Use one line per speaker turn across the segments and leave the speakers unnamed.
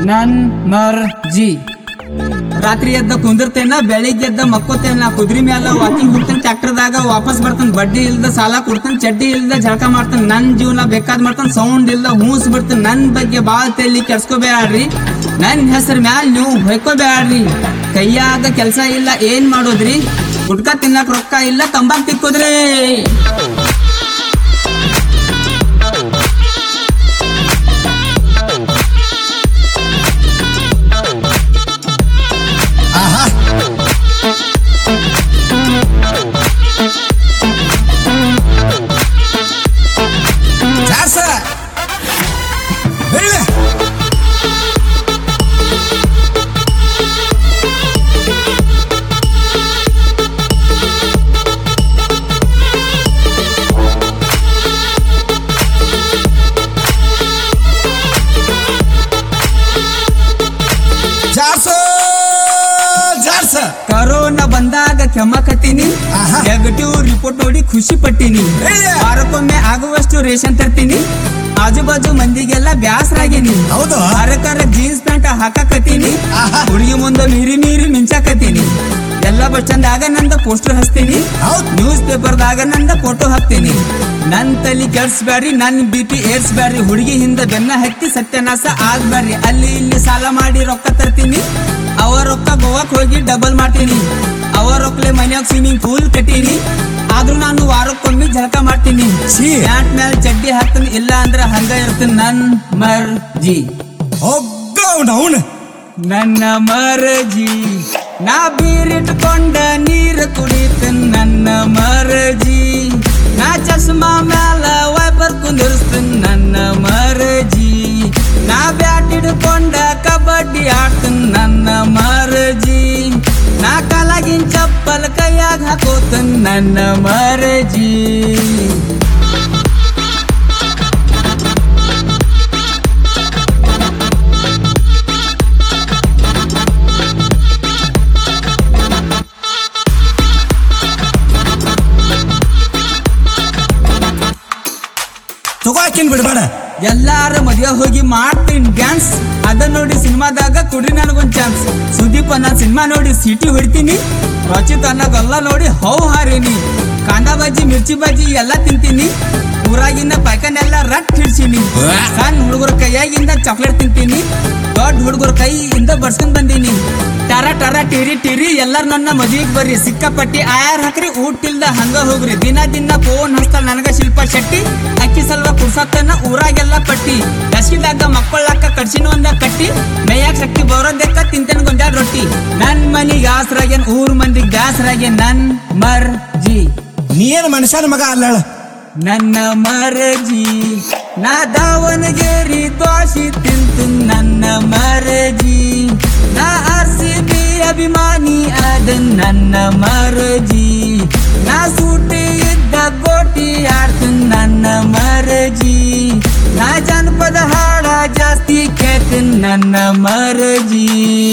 ನನ್ ಮರ್ಜಿ ರಾತ್ರಿ ಎದ್ದ ಕುಂದಿರ್ತೇನ ಬೆಳಿಗ್ಗೆ ಎದ್ದ ಮಕ್ಕೋತೇನ ನಾ ಕುದ್ರಿ ಮ್ಯಾಲ ವಾಕಿಂಗ್ ಹೋಗ್ತೇನೆ ಟ್ರ್ಯಾಕ್ಟರ್ದಾಗ ವಾಪಸ್ ಬರ್ತೇನೆ ಬಡ್ಡಿ ಇಲ್ದ ಸಾಲ ಕೊಡ್ತೇನೆ ಚಡ್ಡಿ ಇಲ್ದ ಜಳಕ ಮಾಡ್ತೇನೆ ನನ್ ಜೀವನ ಬೇಕಾದ್ ಮಾಡ್ತೇನೆ ಸೌಂಡ್ ಇಲ್ದ ಹೂಸ್ ಬಿಡ್ತೇನೆ ನನ್ ಬಗ್ಗೆ ಬಾಳ ತಲಿ ಕೆಡ್ಸ್ಕೋಬೇಡ್ರಿ ನನ್ ಹೆಸರು ಮ್ಯಾಲ ನೀವು ಹೊಯ್ಕೋಬೇಡ್ರಿ ಕೈಯಾಗ ಕೆಲ್ಸ ಇಲ್ಲ ಏನ್ ಮಾಡೋದ್ರಿ ಗುಟ್ಕ ತಿನ್ನಕ್ ರೊಕ್ಕ ಇಲ್ಲ ತಂಬಾಕ್ ತಿಕ್ಕೋದ್ರಿ
ಆಹಾ ಜಾಸ ಹೇಳಿ ಜಾರ್ಸ ಜಾರ್ಸ
ಕರೋನಾ ಬಂದಾಗ ಕೆಮ್ಮಕತ್ತೀನಿ
ಆಹಾ.
ನೆಗೆಟಿವ್ ರಿಪೋರ್ಟ್ ನೋಡಿ ಖುಷಿ ಪಟ್ಟಿನಿ
ಹೇಳಿ.
ವಾರಕ್ಕೊಮ್ಮೆ ಆಗುವಷ್ಟು ರೇಷನ್ ತರ್ತೀನಿ ಆಜು ಬಾಜು ಮಂದಿಗೆಲ್ಲ ಬ್ಯಾಸರಾಗೀನಿ
ಹೌದು.
ವಾರಕ್ಕಾರ ಜೀನ್ಸ್ ಪ್ಯಾಂಟ್ ಹಾಕಕತ್ತೀನಿ
ಆಹಾ.
ಹುಡುಗಿ ಮುಂದೆ ಮೀರಿ ಮೀರಿ ಮಿಂಚಾಕತ್ತೀನಿ ಎಲ್ಲ ಬಸ್ ಸ್ಟ್ಯಾಂಡ್ ನಂದ ಪೋಸ್ಟರ್ ಹಚ್ತೀನಿ
ಹೌದ್.
ನ್ಯೂಸ್ ಪೇಪರ್ದಾಗ ನಂದ ಫೋಟೋ ಹಾಕ್ತೀನಿ ನನ್ ತಲಿ ಕೆಡ್ಸ್ಬ್ಯಾಡ್ರಿ ನನ್ ಬಿ ಪಿ ಏರ್ಸ್ಬ್ಯಾಡ್ರಿ ಹುಡುಗಿ ಹಿಂದ ಬೆನ್ನ ಹತ್ತಿ ಸತ್ಯನಾಶ ಆಗ್ಬ್ಯಾಡ್ರಿ ಅಲ್ಲಿ ಇಲ್ಲಿ ಸಾಲ ಮಾಡಿ ರೊಕ್ಕ ತರ್ತೀನಿ ಅವ ರೊಕ್ಕ ಗೋವಾಕ್ ಹೋಗಿ ಡಬಲ್ ಮಾಡ್ತೀನಿ ಅವ ರೊಕ್ಕಲೆ ಮನ್ಯಾಗ ಸ್ವಿಮ್ಮಿಂಗ್ ಪೂಲ್ ಕಟ್ಟೀನಿ ಆದ್ರೂ ನಾನು ವಾರಕ್ಕೊಮ್ಮೆ ಜಳಕ ಮಾಡ್ತೀನಿ
ಛೀ.
ಪ್ಯಾಂಟ್ ಮೇಲೆ ಚಡ್ಡಿ ಹಾಕ್ತೀನಿ ಇಲ್ಲ ಅಂದ್ರೆ ಹಂಗ ಇರ್ತೀನಿ ನನ್ ಮರ್ಜಿ
ಹೋಗ ಅವನು
ನನ್ನ ಮರಜಿ ನಾ ಬೀರಿಟ್ಕೊಂಡ ನೀರು ಕುಡಿತ ನನ್ನ ಮರಜಿ ನಾ ಚಶ್ಮಾ ಮ್ಯಾಲ ವೈಪರ್ ಕುಂದಿರ್ಸ್ತೀನಿ ನನ್ನ ಮರಜಿ ನಾ ಬ್ಯಾಟ್ ಹಿಡ್ಕೊಂಡ ಕಬಡ್ಡಿ ಆಡ್ತೀನಿ ನನ್ನ ಮರಜಿ ನಾ ಕಾಲಾಗಿನ್ ಚಪ್ಪಲ್ ಕೈಯಾಗ ಹಾಕೋತೀನಿ ನನ್ನ ಮರಜಿ
ತಗೋಕಿನ್ ಬಿಡ್ಬೇಡ
ಎಲ್ಲಾರ ಮದುವೆ ಹೋಗಿ ಮಾಡ್ತೀನಿ ಡ್ಯಾನ್ಸ್ ಅದ ನೋಡಿ ಸಿನಿಮಾದಾಗ ಕೊಡ್ರಿ ನನಗೊಂದ್ ಚಾನ್ಸ್ ಸುದೀಪ್ ಅನ್ನೋ ಸಿನಿಮಾ ನೋಡಿ ಸಿಟಿ ಹೊಡಿತೀನಿ ರಚಿತ್ ಅನ್ನೋದೆಲ್ಲ ನೋಡಿ ಹೌ ಹಾರೀನಿ ಕಾಂದ ಬಜ್ಜಿ ಮಿರ್ಚಿ ಬಜ್ಜಿ ಎಲ್ಲ ತಿಂತೀನಿ ಊರಾಗಿಂದ ಪೈಕನೆಲ್ಲ ರಟ್ ಹಿಡ್ಸೀನಿ ಸಣ್ಣ ಹುಡುಗರ ಕೈಯಾಗಿಂದ ಚಾಕ್ಲೇಟ್ ತಿಂತೀನಿ ದೊಡ್ಡ ಹುಡುಗರ ಕೈಯಿಂದ ಬರ್ಸ್ಕೊಂಡ್ ಬಂದೀನಿ ಟರ ಟರ ಟಿರಿ ಟಿರಿ ಎಲ್ಲಾರು ನನ್ನ ಮದ್ವಿಗ್ ಬರ್ರಿ ಸಿಕ್ಕಾಪಟ್ಟಿ ಆಯಾರ್ ಹಾಕ್ರಿ ಊಟಿಲ್ದ ಹಂಗ ಹೋಗ್ರಿ ದಿನ ದಿನ ಫೋನ್ ಹಚ್ತಾಳ ನನಗ ಶಿಲ್ಪ ಶೆಟ್ಟಿ ಅಕ್ಕಿ ಸಲ್ವ ಕುಡ್ಸತ್ತನ ಊರಾಗೆಲ್ಲ ಪಟ್ಟಿ ದಶಿದಾಗ ಮಕ್ಕಳಕ್ಕ ಕಡ್ಸಿನ ಒಂದ ಕಟ್ಟಿ ಮೇಯಾಕ್ ಶಕ್ತಿ ಬರೋದಕ್ಕ ತಿಂತೇನೆ ಗೊಂಜಾಳ ರೊಟ್ಟಿ ನನ್ ಮನಿಗ್ ಆಸರಾಗೇನ್ ಊರ್ ಮಂದಿಗ್ ದಾಸರಾಗೇನ್ ನನ್ ಮರ್ಜಿ
ನೀ ಏನು ಮನುಷ್ಯನ ಮಗ ಅಲ್ಲ
ನನ್ನ ಮರಜಿ ನಾ ದಾವಣಗೆರೆ ದ್ವಾಸಿ ತಿಂತು ನನ್ನ ಮರಜಿ ನಾ ಆರ್ ಸಿ ಬಿ ಅಭಿಮಾನಿ ಅದ ನನ್ನ ಮರಜಿ ನಾ ಸೂಟಿ ಇದ್ದ ಗೋಟಿ ಆಡ್ತು ನನ್ನ ಮರಜಿ ನಾ ಜನಪದ ಹಾಡ ಜಾಸ್ತಿ ಕೇಳ್ತೀನಿ ನನ್ನ ಮರಜಿ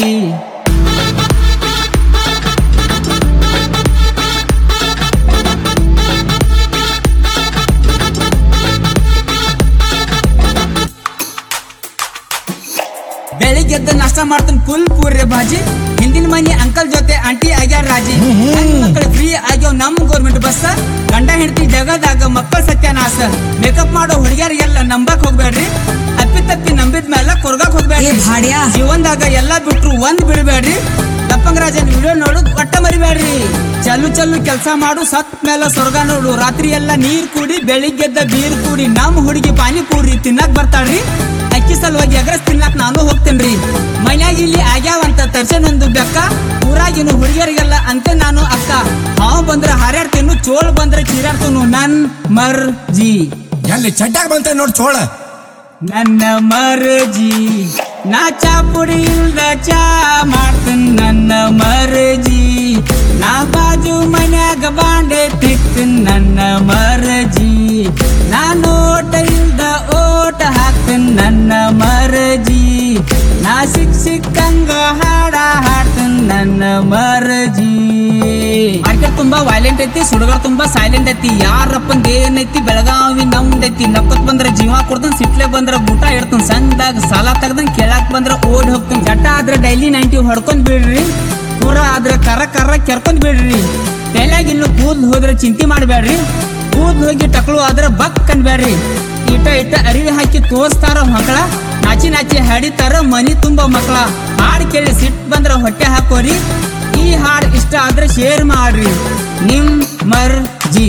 ಬೆಳಿಗ್ಗೆ ಎದ್ದ ನಾಷ್ಟ ಮಾಡ್ತಾನೆ ಫುಲ್ ಪೂರ್ರೆ ಬಾಜಿ ಹಿಂದಿನ ಮನಿ ಅಂಕಲ್ ಜೊತೆ ಆಂಟಿ ಆಗ್ಯಾರ ರಾಜಿ ಮಕ್ಕಳು ಫ್ರೀ ಆಗ್ಯಾವ ನಮ್ ಗೌರ್ಮೆಂಟ್ ಬಸ್ ಗಂಡ ಹೆಂಡತಿ ಜಗದಾಗ ಮಕ್ಕಳ ಸತ್ಯನಾಶ ಮೇಕಪ್ ಮಾಡೋ ಹುಡುಗಿಯರಿಗೆಲ್ಲ ನಂಬಕ್ ಹೋಗ್ಬೇಡ್ರಿ ಅಪ್ಪಿ ತಪ್ಪಿ ನಂಬಿದ ಮೇಲೆ ಕೊರ್ಗಾಕ್ ಹೋಗ್ಬೇಡ್ರಿ
ಏ ಭಾಡ್ಯಾ.
ಜೀವನದಾಗ ಎಲ್ಲಾ ಬಿಟ್ರು ಒಂದ್ ಬಿಡಬೇಡ್ರಿ ದಪ್ಪಂಗರಾಜನ್ ವಿಡಿಯೋ ನೋಡುದ್ ಒಟ್ಟ ಮರಿಬೇಡ್ರಿ ಚಲು ಚಲು ಕೆಲಸ ಮಾಡು ಸತ್ ಮೇಲೆ ಸ್ವರ್ಗ ನೋಡು ರಾತ್ರಿ ಎಲ್ಲ ನೀರ್ ಕುಡಿ ಬೆಳಿಗ್ಗೆದ್ದ ಬೀರ್ ಕುಡಿ ನಮ್ ಹುಡುಗಿ ಪಾನಿಪೂರಿ ತಿನ್ನಕ್ ಬರ್ತಾಳ್ರಿ ಅಕ್ಕಿ ಸಲುವಾಗಿ ಎಗ್ರೆಸ್ ತಿನ್ನಕ್ ನಾನು ಹೋಗ್ತೇನ್ರಿ ಮನ್ಯಾಗ ಇಲ್ಲಿ ಆಗ್ಯಾವಂತ ತರ್ಸನ್ ಒಂದು ಬೆಕ್ಕ ಊರಾಗಿನ ಹುಡುಗಿಯರಿಗೆಲ್ಲ ಅಂತೆ ನಾನು ಅಕ್ಕ ಹಾವು ಬಂದ್ರೆ ಹಾರ್ಯಾಡ್ತೇನು ಚೋಳ್ ಬಂದ್ರೆ ಚೀರಾಡ್ತೇನು ನನ್ ಮರ್ಜಿ
ಎಲ್ಲಿ ಚಟ್ಟಾಗ ಬಂತ ನೋಡ್ ಚೋಳ
ನನ್ನ ಮರಜಿ ನಾ ಚಾ ಪುಡಿ ಇಲ್ದ ಚಾ ಮಾಡ್ತೀನಿ ನನ್ನ ಮರಜಿ ನಾ ಬಾಜು ಮನ್ಯಾಗ ಬಾಂಡೆ ತಿಕ್ತೀನಿ ನನ್ನ ಮರಜಿ ನಾ ನೋಟ ಇಲ್ದ ಓಟ ಹಾಕ್ತೀನಿ ನನ್ನ ಮರಜಿ ನಾ ಸಿಕ್ ಸಿಕ್ಕಂಗ ಹಾಡ ಹಾಡ್ತೀನಿ ನನ್ನ ಮರಜಿ ತುಂಬಾ ವೈಲೆಂಟ್ ಐತಿ ಸುಡುಗಾಡ ತುಂಬಾ ಸೈಲೆಂಟ್ ಐತಿ ಯಾರಪ್ಪಂದ ಏನೈತಿ ಬೆಳಗಾವಿ ನಮ್ದೈತಿ ನಕ್ಕತ್ ಬಂದ್ರ ಜೀವ ಕೊಡ್ತಾನ ಸಿಟ್ಲೆ ಬಂದ್ರ ಬೂಟ ಇಡ್ತಾನ ಸಂಘದಾಗ ಸಾಲ ತೆಗ್ದಂಗ್ ಕೇಳಾಕ್ ಬಂದ್ರ ಓಡ್ ಹೋಗ್ತಾನ ಜಟ ಆದ್ರ ಡೈಲಿ ನೈಂಟಿ ಹೊಡ್ಕೊಂಡ್ ಬಿಡ್ರಿ ಪೂರ ಆದ್ರ ಕರ ಕರ ಕೆರ್ಕೊಂಡ್ ಬಿಡ್ರಿ ತಲೆಯಾಗ ಇನ್ನು ಕೂದ್ಲು ಹೋದ್ರ ಚಿಂತೆ ಮಾಡ್ಬೇಡ್ರಿ ಕೂದ್ಲು ಹೋಗಿ ಟಕ್ಳು ಆದ್ರ ಬಕ್ ಅನ್ಬೇಡ್ರಿ ಇಟ ಇಟ ಅರಿವಿ ಹಾಕಿ ತೋರಿಸ್ತಾರ ಮಕ್ಕಳ ನಾಚಿ ನಾಚಿ ಹಾಡಿತಾರ ಮನಿ ತುಂಬ ಮಕ್ಕಳ ಹಾಡ್ ಕೇಳಿ ಸಿಟ್ ಬಂದ್ರ ಹೊಟ್ಟೆ ಹಾಕೋರಿ ಈ ಹಾಡ್ ಇಷ್ಟ ಆದ್ರೆ ಶೇರ್ ಮಾಡ್ರಿ ನಿಮ್ ಮರ್ಜಿ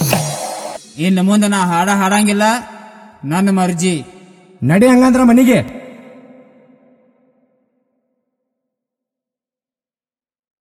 ಇನ್ನು ಮುಂದೆ ನಾ ಹಾಡ ಹಾಡಂಗಿಲ್ಲ ನನ್ನ ಮರ್ಜಿ
ನಡಿ ಹಂಗಂದ್ರ ಮನಿಗೆ